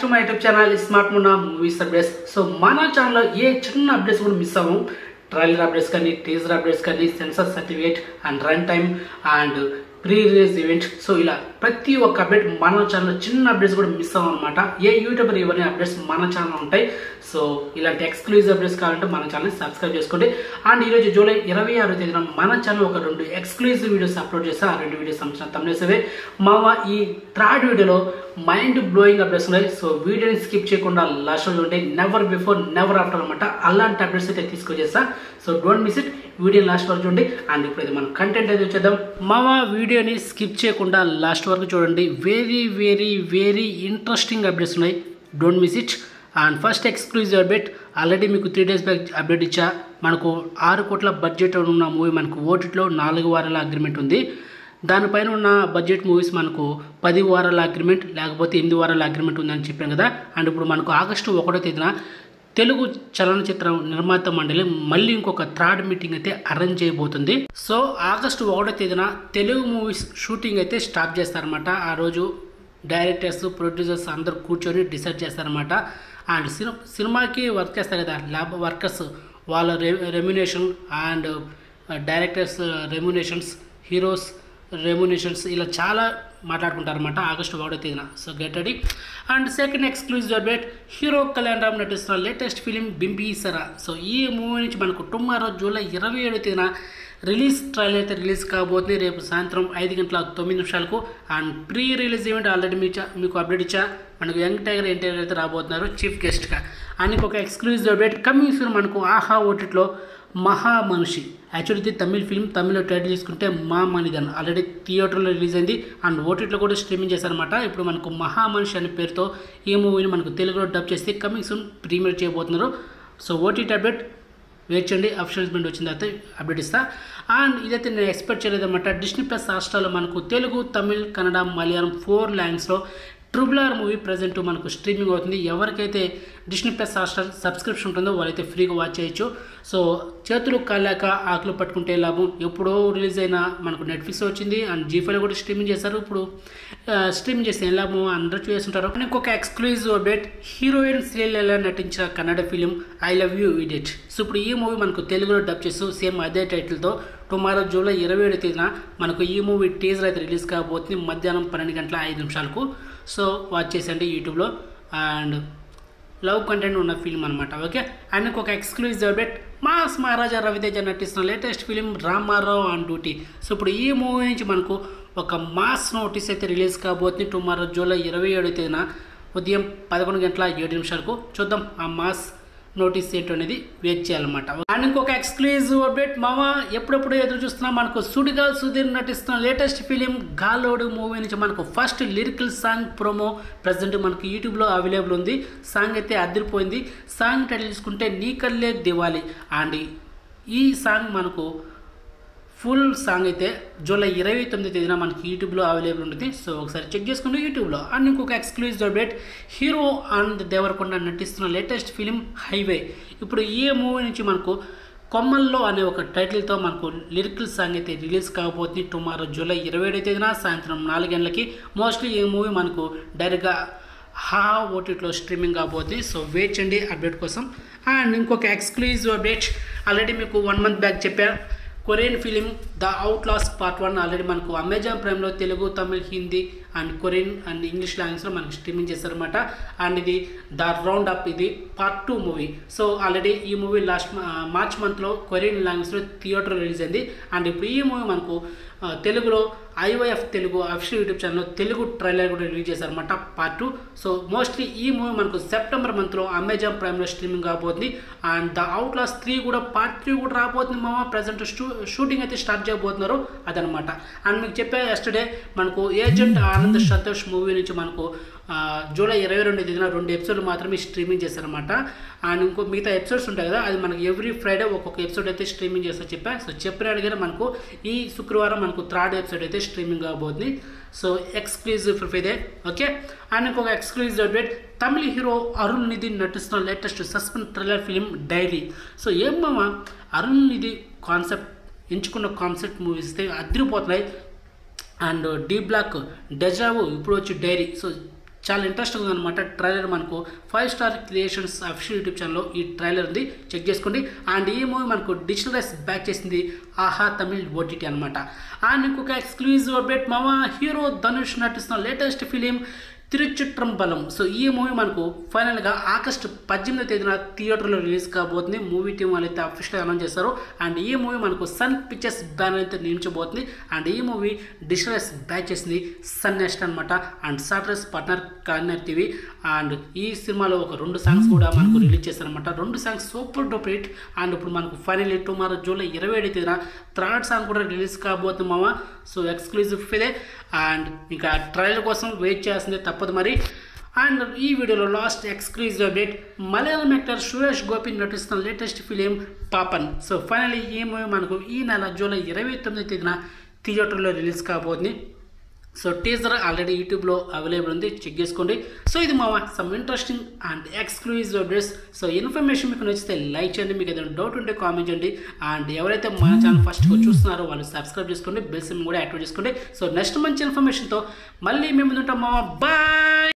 to my YouTube channel smart Munna movies updates so మన ఛానల్లో ఏ చిన్న అప్డేట్స్ కూడా మిస్ అవ్వం ట్రైలర్ అప్డేట్స్ కానీ టీజర్ అప్డేట్స్ కానీ censor certificate and run time and pre release event so ఇలా ప్రతి ఒక్క అప్డేట్ మన ఛానల్ చిన్న అప్డేట్స్ కూడా మిస్ అవ్వం అనమాట ఏ యూట్యూబర్ ఇవన్నీ అప్డేట్స్ మన ఛానల్ ఉంటాయి సో ఇలాంటి ఎక్స్క్లూజివ్ అప్డేట్స్ కావాలంటే మన ఛానల్ సబ్స్క్రైబ్ చేసుకోండి అండ్ ఈరోజు జూలై ఇరవై ఆరో తేదీన మన ఛానల్ ఒక రెండు ఎక్స్క్లూజివ్ వీడియోస్ అప్లోడ్ చేస్తా ఆ రెండు వీడియోస్ సంబంధించిన తమిళసవే మావ ఈ థర్డ్ వీడియోలో మైండ్ బ్లోయింగ్ అప్డేట్స్ ఉన్నాయి సో వీడియోని స్కిప్ చేయకుండా లాస్ట్ రోజు ఉంటే నెవర్ బిఫోర్ నెవర్ ఆఫ్టర్ అనమాట అలాంటి అప్డేట్స్ అయితే తీసుకొచ్చేస్తా so don't miss it video last వరకు చూడండి అండ్ ఇప్పుడు మనం కంటెంట్ అయితే వచ్చేద్దాం మామ వీడియోని స్కిప్ చేయకుండా లాస్ట్ వరకు చూడండి very very very interesting updates ఉన్నాయి don't miss it and first exclusive update already మీకు త్రీ డేస్ బ్యాక్ అప్డేట్ ఇచ్చా మనకు ఆరు కోట్ల బడ్జెట్ ఉన్న మూవీ మనకు ఓటీలో నాలుగు వారాల అగ్రిమెంట్ ఉంది దానిపైన ఉన్న బడ్జెట్ మూవీస్ మనకు పది వారాల అగ్రిమెంట్ లేకపోతే ఎనిమిది వారాల అగ్రిమెంట్ ఉందని చెప్పాను కదా అండ్ ఇప్పుడు మనకు ఆగస్టు ఒకటో తేదీన తెలుగు చలనచిత్ర నిర్మాత మండలి మళ్ళీ ఇంకొక థర్డ్ మీటింగ్ అయితే అరేంజ్ చేయబోతుంది సో ఆగస్టు ఒకటో తేదీన తెలుగు మూవీస్ షూటింగ్ అయితే స్టార్ట్ చేస్తారనమాట ఆ రోజు డైరెక్టర్స్ ప్రొడ్యూసర్స్ అందరూ కూర్చొని డిసైడ్ చేస్తారనమాట అండ్ సినిమా సినిమాకి వర్క్ చేస్తారు కదా ల్యాబ్ వర్కర్స్ వాళ్ళ రె remuneration and directors remunerations heroes remunerations ఇలా చాలా మాట్లాడుకుంటారన్నమాట ఆగస్టు ఒకటో తేదీన so get ready and second exclusive update hero Kalyan Ram నటిస్తున్న లేటెస్ట్ ఫిలిం బింబీసరా సో ఈ మూవీ నుంచి మనకు టుమారో జూలై ఇరవై ఏడో తేదీన రిలీజ్ ట్రైలర్ అయితే రిలీజ్ కాబోతుంది రేపు సాయంత్రం ఐదు గంటల తొమ్మిది నిమిషాలకు and pre release event already మీ మీకు అప్డేట్ ఇచ్చా మనకు యంగ్ టైగర్ ఎన్టీఆర్ అయితే రాబోతున్నారు చీఫ్ గెస్ట్గా అండ్ ఇంకొక ఎక్స్క్లూజివ్ అప్డేట్ కమింగ్ సూన్ మనకు ఆహా ఓటీట్లో మహా మనిషి యాక్చువల్లీ తమిళ్ ఫిల్మ్ తమిళ్లో టైటిల్ తీసుకుంటే మా మనిదన్ ఆల్రెడీ థియేటర్లో రిలీజ్ అయింది అండ్ ఓటీటీలో కూడా స్ట్రీమింగ్ చేశారనమాట ఇప్పుడు మనకు మహా మనిషి అనే పేరుతో ఈ మూవీని మనకు తెలుగులో డబ్ చేసి కమింగ్ సూన్ ప్రీమియర్ చేయబోతున్నారు సో ఓటీటీ అప్డేట్ వెయిట్ చేయండి అఫిషియల్స్మెంట్ వచ్చిన తర్వాత అప్డేట్ ఇస్తా అండ్ ఇదైతే నేను ఎక్స్పెక్ట్ చేయలేదన్నమాట డిస్నీ ప్లస్ హాస్టల్లో మనకు తెలుగు తమిళ్ కన్నడ మలయాళం ఫోర్ లాంగ్వేజ్లో ట్రిపుల్ ఆర్ మూవీ ప్రజెంట్ మనకు స్ట్రీమింగ్ అవుతుంది ఎవరికైతే డిస్నీ ప్లస్ హాస్టర్ సబ్స్క్రిప్షన్ ఉంటుందో వాళ్ళైతే ఫ్రీగా వాచ్ చేయొచ్చు సో చేతులు కాలేక ఆకులు పట్టుకుంటే లాభం ఎప్పుడో రిలీజ్ అయిన మనకు నెట్ఫ్లిక్స్ వచ్చింది అండ్ జీఫైలో కూడా స్ట్రీమింగ్ చేశారు ఇప్పుడు స్ట్రీమింగ్ చేస్తే ఏం లాభం అందరూ చూస్తుంటారు ఇంకొక ఎక్స్క్లూజివ్ అప్డేట్ హీరోయిన్ శ్రీలీల నటించిన Kannada film I love you idiot so ఇప్పుడు ఈ మూవీ మనకు తెలుగులో డబ్ చేస్తూ సేమ్ అదే టైటిల్తో టుమారో జూలై ఇరవై ఏడు తేదీన మనకు ఈ మూవీ టీజర్ అయితే రిలీజ్ కాబోతుంది మధ్యాహ్నం పన్నెండు గంటల ఐదు నిమిషాలకు సో వాచ్ చేసండి యూట్యూబ్లో అండ్ లవ్ కంటెంట్ ఉన్న ఫిల్మ్ అనమాట ఓకే అండ్ ఇంకొక exclusive update mass Maharaja Ravi Teja నటిస్తున్న latest film Ramarao on duty so ఇప్పుడు ఈ మూవీ నుంచి మనకు ఒక మాస్ నోటీస్ అయితే రిలీజ్ కాబోతుంది టుమారో జూలై ఇరవై ఏడో తేదీన ఉదయం పదకొండు గంటల ఏడు నిమిషాలకు చూద్దాం ఆ మాస్ నోటీస్ ఏంటో అనేది వెయిట్ చేయాలన్నమాట అండ్ ఇంకొక ఎక్స్క్లూజివ్ అప్డేట్ మామ ఎప్పుడెప్పుడు ఎదురు చూస్తున్నాం మనకు సుడిగాల్ సుధీర్ నటిస్తున్న లేటెస్ట్ ఫిలిం గాలోడు మూవీ నుంచి మనకు first lyrical song promo present మనకు యూట్యూబ్లో అవైలబుల్ ఉంది సాంగ్ అయితే అదిరిపోయింది సాంగ్ టైటిల్ తీసుకుంటే నీ కల్లే దివాలి అండ్ ఈ సాంగ్ మనకు ఫుల్ సాంగ్ అయితే జూలై ఇరవై తొమ్మిది తేదీన మనకి యూట్యూబ్లో అవైలబుల్ ఉంటుంది సో ఒకసారి చెక్ చేసుకోండి యూట్యూబ్లో అండ్ ఇంకొక exclusive update hero and Devarakonda నటిస్తున్న లేటెస్ట్ ఫిలిం హైవే ఇప్పుడు ఈ మూవీ నుంచి మనకు కొమ్మల్లో అనే ఒక టైటిల్తో మనకు లిరికల్ సాంగ్ అయితే రిలీజ్ కాబోతుంది టుమారో జూలై ఇరవై ఏడో తేదీన సాయంత్రం నాలుగు గంటలకి మోస్ట్లీ ఈ మూవీ మనకు డైరెక్ట్గా హా ఓటీటీలో స్ట్రీమింగ్ కాబోతుంది సో వెయిట్ చేయండి అప్డేట్ కోసం అండ్ ఇంకొక ఎక్స్క్లూజివ్ అప్డేట్ ఆల్రెడీ మీకు వన్ మంత్ బ్యాక్ చెప్పాను Korean film the outlaws part one already మనకు అమెజాన్ ప్రైమ్లో Telugu Tamil Hindi and Korean and English లాంగ్వేజ్లో మనకు స్ట్రీమింగ్ చేస్తారనమాట అండ్ ఇది ద రౌండ్ అప్ ఇది part two movie so already ఈ మూవీ లాస్ట్ మార్చ్ మంత్లో కొరియన్ లాంగ్వేజ్లో థియేటర్ రిలీజ్ అయింది అండ్ ఇప్పుడు ఈ మూవీ మనకు తెలుగులో ఐవైఎఫ్ తెలుగు అఫిషియల్ యూట్యూబ్ ఛానల్లో తెలుగు ట్రైలర్ కూడా రిలీజ్ చేశారనమాట పార్ట్ టూ సో మోస్ట్లీ ఈ మూవీ మనకు సెప్టెంబర్ మంత్లో అమెజాన్ ప్రైమ్లో స్ట్రీమింగ్ కాబోతుంది and the outlaws three కూడా పార్ట్ త్రీ కూడా రాబోతుంది మామ ప్రజెంట్ షూ షూటింగ్ అయితే స్టార్ట్ చేయబోతున్నారు అదనమాట అండ్ మీకు చెప్పే ఎస్టర్డే మనకు ఏజెంట్ ఆనంద్ సంతోష్ మూవీ నుంచి మనకు జూలై ఇరవై రెండు తేదీన రెండు ఎపిసోడ్లు మాత్రమే స్ట్రీమింగ్ చేశారనమాట అండ్ ఇంకో మిగతా ఎపిసోడ్స్ ఉంటాయి కదా అది మనకి ఎవ్రీ ఫ్రైడే ఒక్కొక్క ఎపిసోడ్ అయితే స్ట్రీమింగ్ చేస్తా చెప్పా సో చెప్పిన అడిగిన మనకు ఈ శుక్రవారం మనకు థర్డ్ ఎపిసోడ్ అయితే స్ట్రీమింగ్ కాబోతుంది సో ఎక్స్క్లూజివ్ ఫర్ ఇదే ఓకే అండ్ ఇంకొక exclusive update Tamil hero Arun Nidhi నటిస్తున్న latest suspense thriller film diary so ఏమమ్మా అరుణ్ నిధి కాన్సెప్ట్ ఎంచుకున్న కాన్సెప్ట్ మూవీస్ అయితే అదిరిపోతున్నాయి అండ్ డీ బ్లాక్ డెజావు ఇప్పుడు వచ్చి డైరీ సో చాలా ఇంట్రెస్ట్ ఉందన్నమాట ట్రైలర్ మనకు five star creations official YouTube ఛానల్లో ఈ ట్రైలర్ ఉంది చెక్ చేసుకోండి అండ్ ఈ మూవీ మనకు డిజిటల్ రైస్ బ్యాక్ చేసింది ఆహా తమిళ్ ఓటీటీ అనమాట అండ్ ఇంకొక ఎక్స్క్లూజివ్ అప్డేట్ మామ హీరో ధనుష్ నటిస్తున్న లేటెస్ట్ ఫిలిం తిరుచిట్రంబలం సో ఈ మూవీ మనకు ఫైనల్గా ఆగస్టు పద్దెనిమిదో తేదీన థియేటర్లో రిలీజ్ కాబోతుంది మూవీ టీం వాళ్ళు అయితే అఫీషియల్గా అనౌన్స్ చేస్తారు అండ్ ఈ మూవీ మనకు సన్ పిక్చర్స్ బ్యానర్ అయితే నియమించబోతుంది అండ్ ఈ మూవీ డిజిటల్స్ బ్యాక్ చేసింది సన్ నెక్స్ట్ అనమాట అండ్ సాటర్స్ పార్ట్నర్ కార్నర్ టీవీ అండ్ ఈ సినిమాలో ఒక రెండు సాంగ్స్ కూడా మనకు రిలీజ్ చేశారనమాట రెండు songs super duper hit and ఇప్పుడు మనకు ఫైనల్లీ టుమారో జూలై ఇరవై ఏడు తేదీన థర్డ్ సాంగ్ కూడా రిలీజ్ కాబోతుంది మామ సో ఎక్స్క్లూజివ్ ఇదే అండ్ ఇంకా ట్రైలర్ కోసం వెయిట్ చేయాల్సిందే తప్పదు మరి అండ్ ఈ వీడియోలో last exclusive update Malayalam actor Suresh Gopi నటిస్తున్న latest film Paappan so finally ఈ మూవీ మనకు ఈ నెల జూలై ఇరవై తొమ్మిది తేదీన థియేటర్లో రిలీజ్ కాబోతుంది సో టీజర్ ఆల్రెడీ యూట్యూబ్లో అవైలబుల్ ఉంది చెక్ చేసుకోండి సో ఇది మా some interesting and exclusive updates so information మీకు నచ్చితే లైక్ చేయండి మీకు ఏదైనా డౌట్ ఉంటే కామెంట్ చేయండి అండ్ ఎవరైతే మన ఛానల్ ఫస్ట్గా చూస్తున్నారో వాళ్ళు సబ్స్క్రైబ్ చేసుకోండి బెల్ సిమ్ కూడా యాక్టివేట్ చేసుకోండి సో నెక్స్ట్ మంచి ఇన్ఫర్మేషన్తో మళ్ళీ మేము ముందుంటాం మామ బాయ్